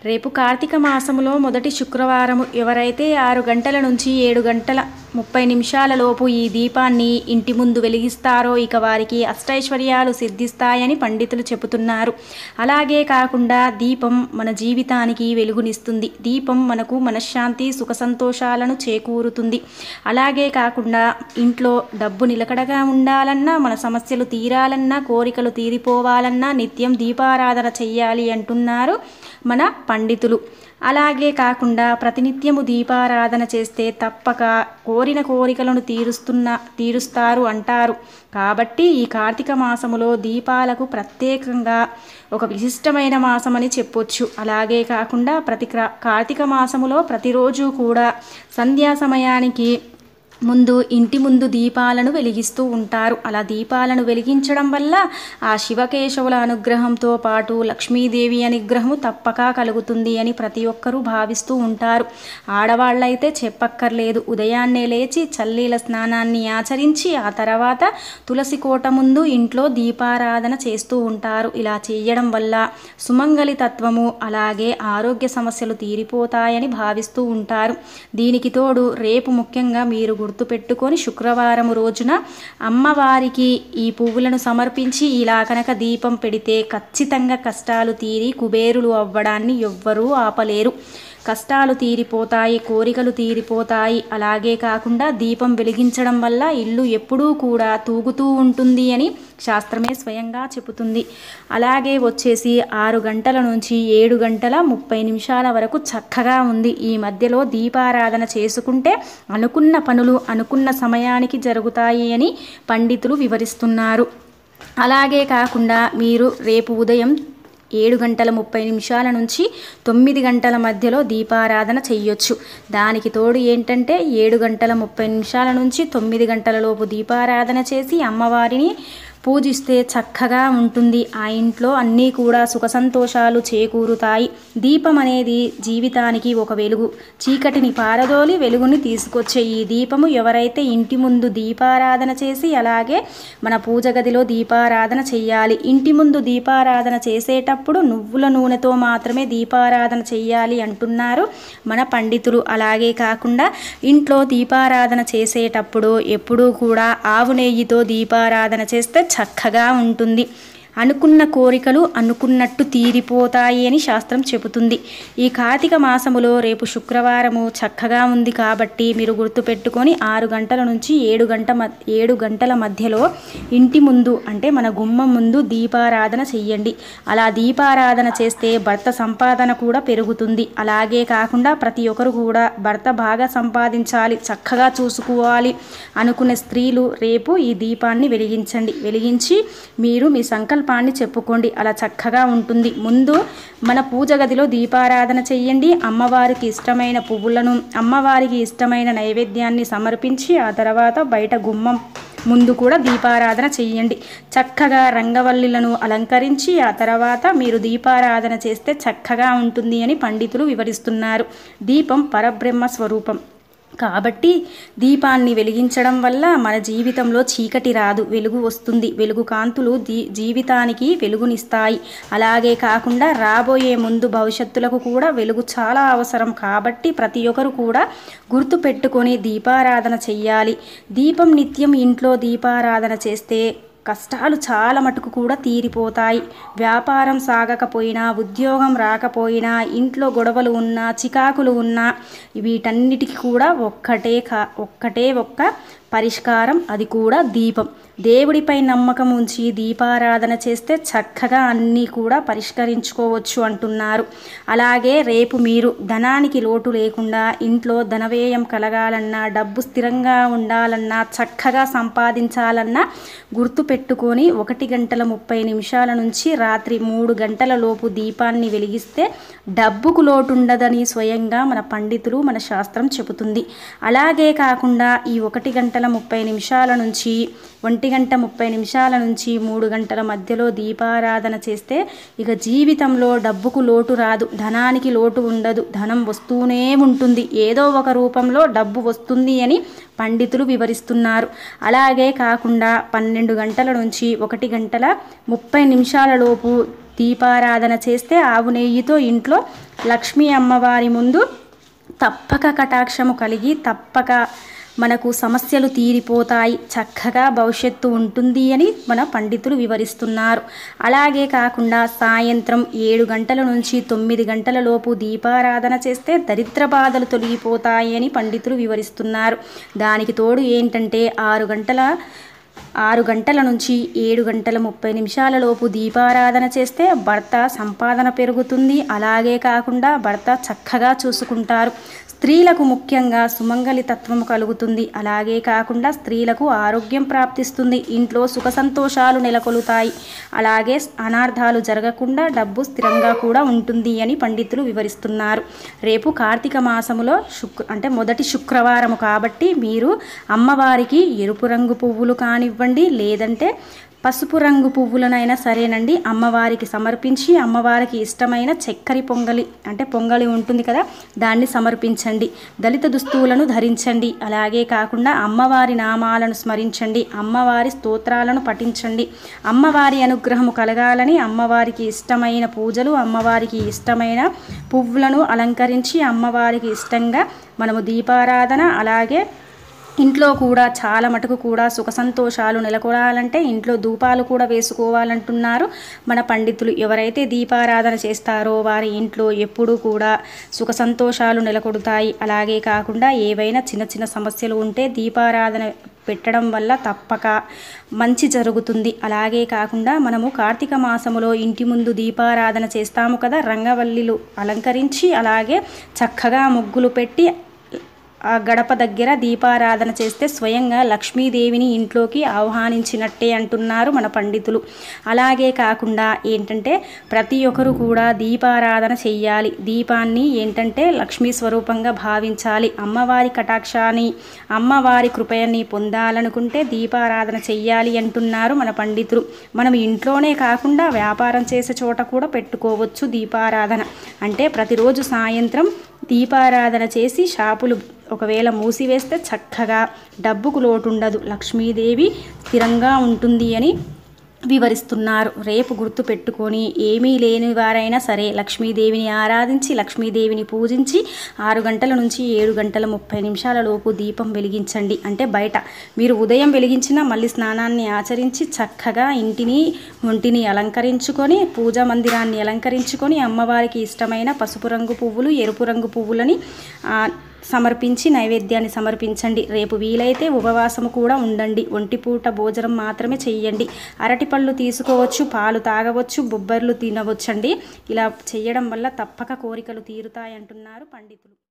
రేపు కార్తీక మాసములో మొదటి శుక్రవారము ఎవరైతే ఆరు గంటల నుంచి ఏడు గంటల ముప్పై నిమిషాల లోపు ఈ దీపాన్ని ఇంటి ముందు వెలిగిస్తారో ఇక వారికి అష్టైశ్వర్యాలు సిద్ధిస్తాయని పండితులు చెబుతున్నారు అలాగే కాకుండా దీపం మన జీవితానికి వెలుగునిస్తుంది దీపం మనకు మనశ్శాంతి సుఖ సంతోషాలను చేకూరుతుంది అలాగే కాకుండా ఇంట్లో డబ్బు నిలకడగా ఉండాలన్నా మన సమస్యలు తీరాలన్నా కోరికలు తీరిపోవాలన్నా నిత్యం దీపారాధన చెయ్యాలి అంటున్నారు మన పండితులు అలాగే కాకుండా ప్రతినిత్యము దీపారాధన చేస్తే తప్పక కోరిన కోరికలను తీరుస్తున్న తీరుస్తారు అంటారు కాబట్టి ఈ కార్తీక మాసములో దీపాలకు ప్రత్యేకంగా ఒక విశిష్టమైన మాసమని చెప్పొచ్చు అలాగే కాకుండా ప్రతి క్రా- కార్తీక మాసములో ప్రతిరోజు కూడా సంధ్యా సమయానికి ముందు ఇంటి ముందు దీపాలను వెలిగిస్తూ ఉంటారు అలా దీపాలను వెలిగించడం వల్ల ఆ శివకేశవుల అనుగ్రహంతో పాటు లక్ష్మీదేవి అనుగ్రహము తప్పక కలుగుతుంది అని ప్రతి ఒక్కరూ భావిస్తూ ఉంటారు ఆడవాళ్ళైతే చెప్పక్కర్లేదు ఉదయాన్నే లేచి చల్లీల స్నానాన్ని ఆచరించి ఆ తర్వాత తులసి కోట ముందు ఇంట్లో దీపారాధన చేస్తూ ఉంటారు ఇలా చేయడం వల్ల సుమంగళి తత్వము అలాగే ఆరోగ్య సమస్యలు తీరిపోతాయని భావిస్తూ ఉంటారు దీనికి తోడు రేపు ముఖ్యంగా మీరు గుర్తుపెట్టుకొని శుక్రవారం రోజున అమ్మవారికి ఈ పువ్వులను సమర్పించి ఇలా కనుక దీపం పెడితే ఖచ్చితంగా కష్టాలు తీరి కుబేరులు అవ్వడాన్ని ఎవ్వరూ ఆపలేరు కష్టాలు తీరిపోతాయి కోరికలు తీరిపోతాయి అలాగే కాకుండా దీపం వెలిగించడం వల్ల ఇల్లు ఎప్పుడూ కూడా తూగుతూ ఉంటుంది అని శాస్త్రమే స్వయంగా చెబుతుంది అలాగే వచ్చేసి ఆరు గంటల నుంచి ఏడు గంటల ముప్పై నిమిషాల వరకు చక్కగా ఉంది ఈ మధ్యలో దీపారాధన చేసుకుంటే అనుకున్న పనులు అనుకున్న సమయానికి జరుగుతాయి అని పండితులు వివరిస్తున్నారు అలాగే కాకుండా మీరు రేపు ఉదయం ఏడు గంటల ముప్పై నిమిషాల నుంచి తొమ్మిది గంటల మధ్యలో దీపారాధన చెయ్యొచ్చు దానికి తోడు ఏంటంటే ఏడు గంటల ముప్పై నిమిషాల నుంచి తొమ్మిది గంటల లోపు దీపారాధన చేసి అమ్మవారిని పూజిస్తే చక్కగా ఉంటుంది ఆ ఇంట్లో అన్నీ కూడా సుఖ సంతోషాలు చేకూరుతాయి దీపం అనేది జీవితానికి ఒక వెలుగు చీకటిని పారదోలి వెలుగుని తీసుకొచ్చే ఈ దీపము ఎవరైతే ఇంటి ముందు దీపారాధన చేసి అలాగే మన పూజ గదిలో దీపారాధన చెయ్యాలి ఇంటి ముందు దీపారాధన చేసేటప్పుడు నువ్వుల నూనెతో మాత్రమే దీపారాధన చెయ్యాలి అంటున్నారు మన పండితులు అలాగే కాకుండా ఇంట్లో దీపారాధన చేసేటప్పుడు ఎప్పుడూ కూడా ఆవు నెయ్యితో దీపారాధన చేస్తే చక్కగా ఉంటుంది అనుకున్న కోరికలు అనుకున్నట్టు తీరిపోతాయి అని శాస్త్రం చెబుతుంది ఈ కార్తీక మాసములో రేపు శుక్రవారము చక్కగా ఉంది కాబట్టి మీరు గుర్తుపెట్టుకొని ఆరు గంటల నుంచి ఏడు గంట మ- ఏడు గంటల మధ్యలో ఇంటి ముందు అంటే మన గుమ్మం ముందు దీపారాధన చెయ్యండి అలా దీపారాధన చేస్తే భర్త సంపాదన కూడా పెరుగుతుంది అలాగే కాకుండా ప్రతి ఒక్కరు కూడా భర్త బాగా సంపాదించాలి చక్కగా చూసుకోవాలి అనుకునే స్త్రీలు రేపు ఈ దీపాన్ని వెలిగించండి వెలిగించి మీరు మీ సంకల్పాన్ని చెప్పుకోండి అలా చక్కగా ఉంటుంది ముందు మన పూజ గదిలో దీపారాధన చెయ్యండి అమ్మవారికి ఇష్టమైన పువ్వులను అమ్మవారికి ఇష్టమైన నైవేద్యాన్ని సమర్పించి ఆ తర్వాత బయట గుమ్మం ముందు కూడా దీపారాధన చెయ్యండి చక్కగా రంగవల్లిలను అలంకరించి ఆ తర్వాత మీరు దీపారాధన చేస్తే చక్కగా ఉంటుంది అని పండితులు వివరిస్తున్నారు దీపం పరబ్రహ్మ స్వరూపం కాబట్టి దీపాన్ని వెలిగించడం వల్ల మన జీవితంలో చీకటి రాదు వెలుగు వస్తుంది వెలుగు కాంతులు దీ జీవితానికి వెలుగునిస్తాయి అలాగే కాకుండా రాబోయే ముందు భవిష్యత్తులకు కూడా వెలుగు చాలా అవసరం కాబట్టి ప్రతి ఒక్కరు కూడా గుర్తు పెట్టుకొని దీపారాధన చెయ్యాలి దీపం నిత్యం ఇంట్లో దీపారాధన చేస్తే కష్టాలు చాలా మటుకు కూడా తీరిపోతాయి వ్యాపారం సాగకపోయినా ఉద్యోగం రాకపోయినా ఇంట్లో గొడవలు ఉన్నా చికాకులు ఉన్నా వీటన్నిటికీ కూడా ఒక్కటే కా ఒక్కటే ఒక్క పరిష్కారం అది కూడా దీపం దేవుడిపై నమ్మకం ఉంచి దీపారాధన చేస్తే చక్కగా అన్నీ కూడా పరిష్కరించుకోవచ్చు అంటున్నారు అలాగే రేపు మీరు ధనానికి లోటు లేకుండా ఇంట్లో ధనవ్యయం కలగాలన్నా డబ్బు స్థిరంగా ఉండాలన్నా చక్కగా సంపాదించాలన్నా గుర్తు పెట్టుకొని ఒకటి గంటల ముప్పై నిమిషాల నుంచి రాత్రి మూడు గంటల లోపు దీపాన్ని వెలిగిస్తే డబ్బుకు లోటు ఉండదని స్వయంగా మన పండితులు మన శాస్త్రం చెబుతుంది అలాగే కాకుండా ఈ ఒకటి గంటల ముప్పై నిమిషాల నుంచి ఒంటి గంట ముప్పై నిమిషాల నుంచి మూడు గంటల మధ్యలో దీపారాధన చేస్తే ఇక జీవితంలో డబ్బుకు లోటు రాదు ధనానికి లోటు ఉండదు ధనం వస్తూనే ఉంటుంది ఏదో ఒక రూపంలో డబ్బు వస్తుంది అని పండితులు వివరిస్తున్నారు అలాగే కాకుండా పన్నెండు గంటల నుంచి ఒకటి గంటల ముప్పై నిమిషాల లోపు దీపారాధన చేస్తే ఆవు నెయ్యితో ఇంట్లో లక్ష్మీ అమ్మవారి ముందు తప్పక కటాక్షము కలిగి తప్పక మనకు సమస్యలు తీరిపోతాయి చక్కగా భవిష్యత్తు ఉంటుంది అని మన పండితులు వివరిస్తున్నారు అలాగే కాకుండా సాయంత్రం ఏడు గంటల నుంచి తొమ్మిది గంటల లోపు దీపారాధన చేస్తే దరిద్ర బాధలు తొలగిపోతాయి అని పండితులు వివరిస్తున్నారు దానికి తోడు ఏంటంటే ఆరు గంటల ఆరు గంటల నుంచి ఏడు గంటల ముప్పై నిమిషాల లోపు దీపారాధన చేస్తే భర్త సంపాదన పెరుగుతుంది అలాగే కాకుండా భర్త చక్కగా చూసుకుంటారు స్త్రీలకు ముఖ్యంగా సుమంగళి తత్వం కలుగుతుంది అలాగే కాకుండా స్త్రీలకు ఆరోగ్యం ప్రాప్తిస్తుంది ఇంట్లో సుఖ సంతోషాలు నెలకొలుతాయి అలాగే అనార్థాలు జరగకుండా డబ్బు స్థిరంగా కూడా ఉంటుంది అని పండితులు వివరిస్తున్నారు రేపు కార్తీక మాసములో శుక్ర అంటే మొదటి శుక్రవారము కాబట్టి మీరు అమ్మవారికి ఎరుపు రంగు పువ్వులు కానివ్వండి లేదంటే పసుపు రంగు పువ్వులనైనా సరేనండి అమ్మవారికి సమర్పించి అమ్మవారికి ఇష్టమైన చక్కెర పొంగలి అంటే పొంగలి ఉంటుంది కదా దాన్ని సమర్పించండి దళిత దుస్తువులను ధరించండి అలాగే కాకుండా అమ్మవారి నామాలను స్మరించండి అమ్మవారి స్తోత్రాలను పఠించండి అమ్మవారి అనుగ్రహము కలగాలని అమ్మవారికి ఇష్టమైన పూజలు అమ్మవారికి ఇష్టమైన పువ్వులను అలంకరించి అమ్మవారికి ఇష్టంగా మనము దీపారాధన అలాగే ఇంట్లో కూడా చాలా మటుకు కూడా సుఖ సంతోషాలు నెలకొలాలంటే ఇంట్లో ధూపాలు కూడా వేసుకోవాలంటున్నారు మన పండితులు ఎవరైతే దీపారాధన చేస్తారో వారి ఇంట్లో ఎప్పుడూ కూడా సుఖ సంతోషాలు నెలకొడతాయి అలాగే కాకుండా ఏవైనా చిన్న చిన్న సమస్యలు ఉంటే దీపారాధన పెట్టడం వల్ల తప్పక మంచి జరుగుతుంది అలాగే కాకుండా మనము కార్తీక మాసములో ఇంటి ముందు దీపారాధన చేస్తాము కదా రంగవల్లిలు అలంకరించి అలాగే చక్కగా ముగ్గులు పెట్టి ఆ గడప దగ్గర దీపారాధన చేస్తే స్వయంగా లక్ష్మీదేవిని ఇంట్లోకి ఆహ్వానించినట్టే అంటున్నారు మన పండితులు అలాగే కాకుండా ఏంటంటే ప్రతి ఒక్కరు కూడా దీపారాధన చెయ్యాలి దీపాన్ని ఏంటంటే లక్ష్మీ స్వరూపంగా భావించాలి అమ్మవారి కటాక్షాన్ని అమ్మవారి కృపయని పొందాలనుకుంటే దీపారాధన చెయ్యాలి అంటున్నారు మన పండితులు మనం ఇంట్లోనే కాకుండా వ్యాపారం చేసే చోట కూడా పెట్టుకోవచ్చు దీపారాధన అంటే ప్రతిరోజు సాయంత్రం దీపారాధన చేసి షాపులు ఒకవేళ మూసివేస్తే చక్కగా డబ్బుకు లోటు ఉండదు లక్ష్మీదేవి స్థిరంగా ఉంటుంది అని వివరిస్తున్నారు రేపు గుర్తు పెట్టుకొని ఏమీ లేని వారైనా సరే లక్ష్మీదేవిని ఆరాధించి లక్ష్మీదేవిని పూజించి ఆరు గంటల నుంచి ఏడు గంటల ముప్పై నిమిషాల లోపు దీపం వెలిగించండి అంటే బయట మీరు ఉదయం వెలిగించిన మళ్ళీ స్నానాన్ని ఆచరించి చక్కగా ఇంటిని ఒంటిని అలంకరించుకొని పూజా మందిరాన్ని అలంకరించుకొని అమ్మవారికి ఇష్టమైన పసుపు రంగు పువ్వులు ఎరుపు రంగు పువ్వులని ఆ, సమర్పించి నైవేద్యాన్ని సమర్పించండి రేపు వీలైతే ఉపవాసము కూడా ఉండండి ఒంటిపూట భోజనం మాత్రమే చెయ్యండి అరటిపళ్ళు తీసుకోవచ్చు పాలు తాగవచ్చు బొబ్బర్లు తినవచ్చండి ఇలా చేయడం వల్ల తప్పక కోరికలు తీరుతాయంటున్నారు పండితులు